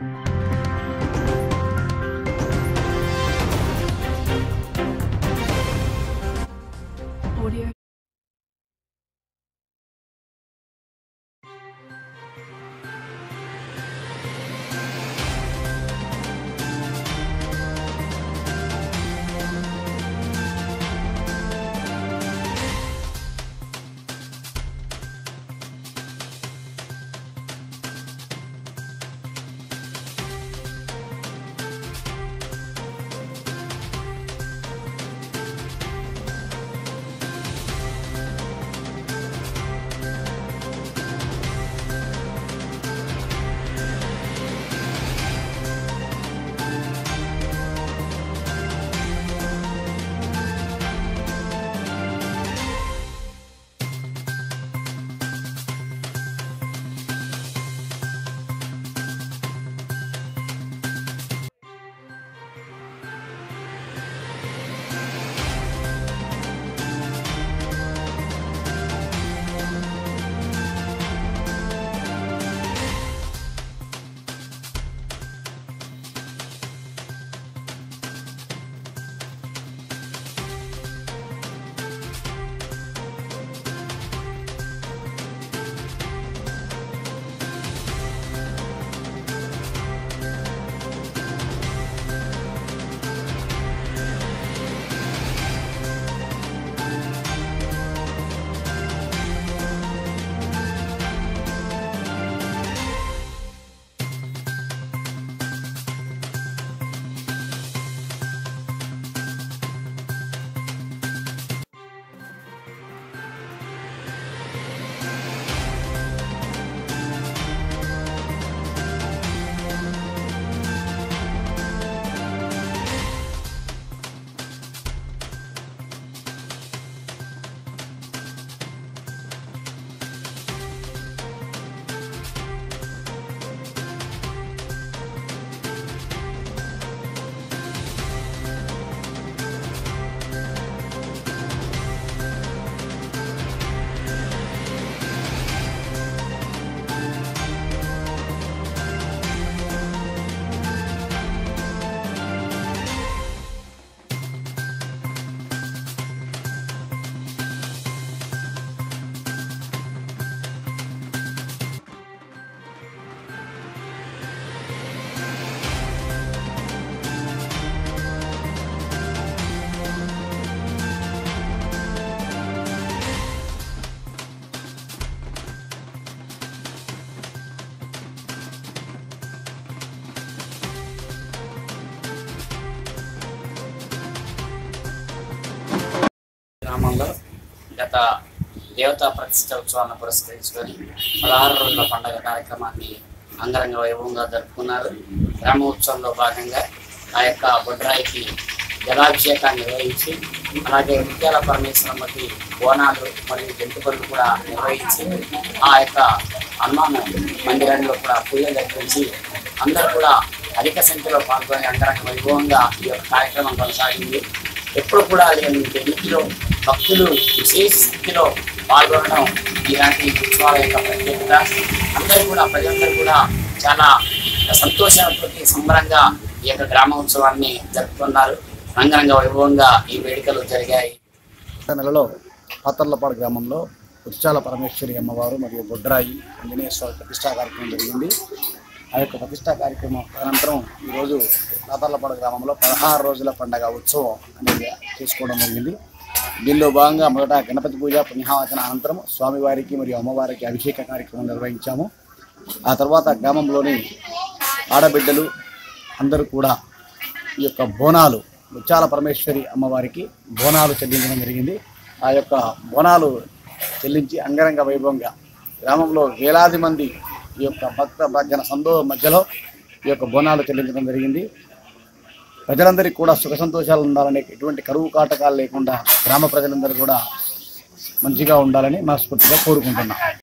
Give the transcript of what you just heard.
Audio. గ్రామంలో గత దేవతా ప్రతిష్ట ఉత్సవాలను పురస్కరించుకొని పదహారు రోజుల పండుగ కార్యక్రమాన్ని అంగరంగ వైభవంగా జరుపుకున్నారు గ్రామ ఉత్సవంలో భాగంగా ఆ యొక్క బొడ్రాయికి జలాభిషేకాన్ని నిర్వహించి అలాగే ముత్యాల పరమేశ్వరమ్మకి బోనాలు మరియు జంతుబడులు కూడా నిర్వహించి ఆ యొక్క హనుమాన్ మందిరంలో కూడా పూజలు జరిపించి అందరూ కూడా అధిక సంఖ్యలో పాల్గొని అంగరంగ వైభవంగా ఈ యొక్క కార్యక్రమం కొనసాగింది ఎప్పుడు కూడా లేని రీతిలో భక్తులు విశేష స్థితిలో పాల్గొనడం ఇలాంటి ఉత్సవాల యొక్క ప్రత్యేకత అందరూ కూడా ప్రజలందరూ కూడా చాలా సంతోషంతో సంబరంగా ఈ యొక్క గ్రామ ఉత్సవాన్ని జరుపుకున్నారు రంగరంగ వైభవంగా ఈ వేడుకలు జరిగాయి గత నెలలో పాతర్లపాడు గ్రామంలో ఉచ్చాల పరమేశ్వరి అమ్మవారు మరియు బొడ్రాయి ఆంజనేయ స్వామి ప్రతిష్టా కార్యక్రమం జరిగింది ఆ యొక్క ప్రతిష్టా కార్యక్రమం అనంతరం ఈరోజు పాతర్లపాడు గ్రామంలో పదహారు రోజుల పండగ ఉత్సవం అనేది చేసుకోవడం జరిగింది దీనిలో భాగంగా మొదట గణపతి పూజ పుణ్యావచన అనంతరం స్వామివారికి మరియు అమ్మవారికి అభిషేక కార్యక్రమం నిర్వహించాము ఆ తర్వాత గ్రామంలోని ఆడబిడ్డలు అందరూ కూడా ఈ యొక్క బోనాలు ముత్యాల పరమేశ్వరి అమ్మవారికి బోనాలు చెల్లించడం జరిగింది ఆ యొక్క బోనాలు చెల్లించి అంగరంగ వైభవంగా గ్రామంలో వేలాది మంది ఈ యొక్క భక్త భజన సందో మధ్యలో ఈ యొక్క బోనాలు చెల్లించడం జరిగింది ప్రజలందరికీ కూడా సుఖ సంతోషాలు ఉండాలని ఎటువంటి కరువు కాటకాలు లేకుండా గ్రామ ప్రజలందరూ కూడా మంచిగా ఉండాలని మనస్ఫూర్తిగా కోరుకుంటున్నాం